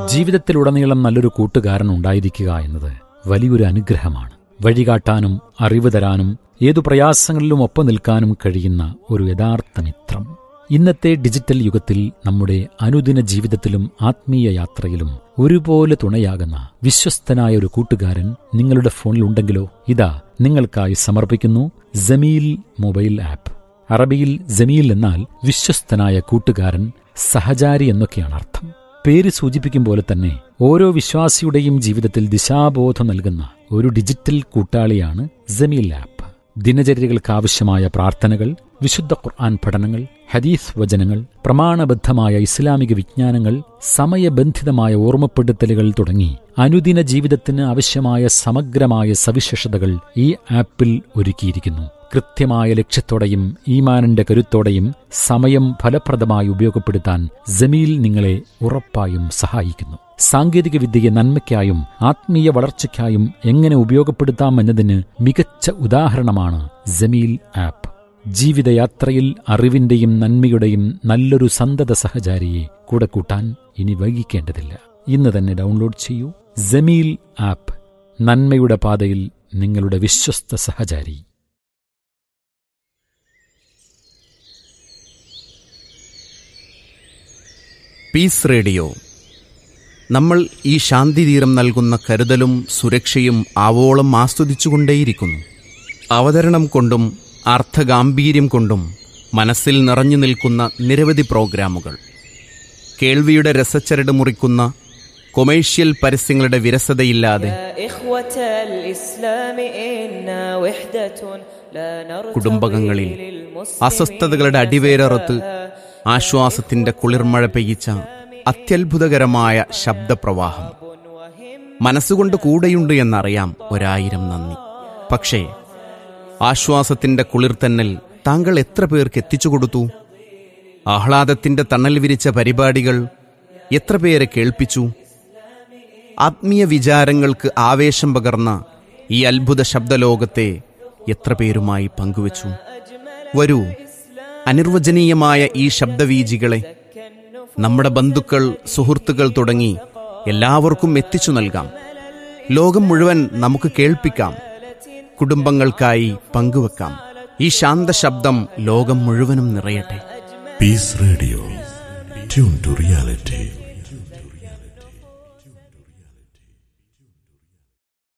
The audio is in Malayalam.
ജീവിതത്തിലുടനീളം നല്ലൊരു കൂട്ടുകാരൻ ഉണ്ടായിരിക്കുക എന്നത് വലിയൊരു അനുഗ്രഹമാണ് വഴികാട്ടാനും അറിവ് തരാനും ഏതു പ്രയാസങ്ങളിലും ഒപ്പം നിൽക്കാനും കഴിയുന്ന ഒരു യഥാർത്ഥ മിത്രം ഇന്നത്തെ ഡിജിറ്റൽ യുഗത്തിൽ നമ്മുടെ അനുദിന ജീവിതത്തിലും ആത്മീയ യാത്രയിലും ഒരുപോലെ തുണയാകുന്ന വിശ്വസ്തനായ ഒരു കൂട്ടുകാരൻ നിങ്ങളുടെ ഫോണിലുണ്ടെങ്കിലോ ഇതാ നിങ്ങൾക്കായി സമർപ്പിക്കുന്നു ജമീൽ മൊബൈൽ ആപ്പ് അറബിയിൽ ജമീൽ എന്നാൽ വിശ്വസ്തനായ കൂട്ടുകാരൻ സഹചാരി എന്നൊക്കെയാണ് അർത്ഥം പേര് സൂചിപ്പിക്കും പോലെ തന്നെ ഓരോ വിശ്വാസിയുടെയും ജീവിതത്തിൽ ദിശാബോധം നൽകുന്ന ഒരു ഡിജിറ്റൽ കൂട്ടാളിയാണ് ജമീൽ ആപ്പ് ദിനചര്യകൾക്കാവശ്യമായ പ്രാർത്ഥനകൾ വിശുദ്ധ ഖുർആൻ പഠനങ്ങൾ ഹദീസ് വചനങ്ങൾ പ്രമാണബദ്ധമായ ഇസ്ലാമിക വിജ്ഞാനങ്ങൾ സമയബന്ധിതമായ ഓർമ്മപ്പെടുത്തലുകൾ തുടങ്ങി അനുദിന ജീവിതത്തിന് ആവശ്യമായ സമഗ്രമായ സവിശേഷതകൾ ഈ ആപ്പിൽ ഒരുക്കിയിരിക്കുന്നു കൃത്യമായ ലക്ഷ്യത്തോടെയും ഈമാനിന്റെ കരുത്തോടെയും സമയം ഫലപ്രദമായി ഉപയോഗപ്പെടുത്താൻ ജമീൽ നിങ്ങളെ ഉറപ്പായും സഹായിക്കുന്നു സാങ്കേതിക വിദ്യയെ നന്മയ്ക്കായും ആത്മീയ വളർച്ചയ്ക്കായും എങ്ങനെ ഉപയോഗപ്പെടുത്താമെന്നതിന് മികച്ച ഉദാഹരണമാണ് ജമീൽ ആപ്പ് ജീവിതയാത്രയിൽ അറിവിന്റെയും നന്മയുടെയും നല്ലൊരു സന്തത സഹചാരിയെ കൂടെ കൂട്ടാൻ ഇനി വൈകിക്കേണ്ടതില്ല ഇന്ന് തന്നെ ഡൗൺലോഡ് ചെയ്യൂ ജമീൽ ആപ്പ് നന്മയുടെ പാതയിൽ നിങ്ങളുടെ വിശ്വസ്ത സഹചാരി പീസ് റേഡിയോ നമ്മൾ ഈ ശാന്തിതീരം നൽകുന്ന കരുതലും സുരക്ഷയും ആവോളം ആസ്വദിച്ചുകൊണ്ടേയിരിക്കുന്നു അവതരണം കൊണ്ടും അർത്ഥഗാംഭീര്യം കൊണ്ടും മനസ്സിൽ നിറഞ്ഞു നിൽക്കുന്ന നിരവധി പ്രോഗ്രാമുകൾ കേൾവിയുടെ രസച്ചരട് മുറിക്കുന്ന കൊമേഴ്ഷ്യൽ പരസ്യങ്ങളുടെ വിരസതയില്ലാതെ يا إخوة الإسلام إنا وحدة لا نرتضي കുടുംബകങ്ങളിൽ للمسلمين അസ്വസ്ഥതകളുടെ അടിവേരറുത്ത് ആശ്വാസത്തിന്റെ കുളിർമഴ പെയ്യിച്ച അത്യത്ഭുതകരമായ ശബ്ദപ്രവാഹം മനസ്സുകൊണ്ട് കൂടെയുണ്ട് എന്നറിയാം ഒരായിരം നന്ദി പക്ഷേ ആശ്വാസത്തിന്റെ കുളിർത്തന്നൽ താങ്കൾ എത്ര പേർക്ക് എത്തിച്ചു കൊടുത്തു ആഹ്ലാദത്തിന്റെ തണൽ വിരിച്ച പരിപാടികൾ എത്ര പേരെ കേൾപ്പിച്ചു ആത്മീയ വിചാരങ്ങൾക്ക് ആവേശം പകർന്ന ഈ അത്ഭുത ശബ്ദലോകത്തെ എത്ര പേരുമായി പങ്കുവച്ചു വരൂ അനിർവചനീയമായ ഈ ശബ്ദവീജികളെ നമ്മുടെ ബന്ധുക്കൾ സുഹൃത്തുക്കൾ തുടങ്ങി എല്ലാവർക്കും എത്തിച്ചു നൽകാം ലോകം മുഴുവൻ നമുക്ക് കേൾപ്പിക്കാം കുടുംബങ്ങൾക്കായി പങ്കുവെക്കാം ഈ ശാന്ത ശബ്ദം ലോകം മുഴുവനും നിറയട്ടെ Peace Radio. Tune to reality.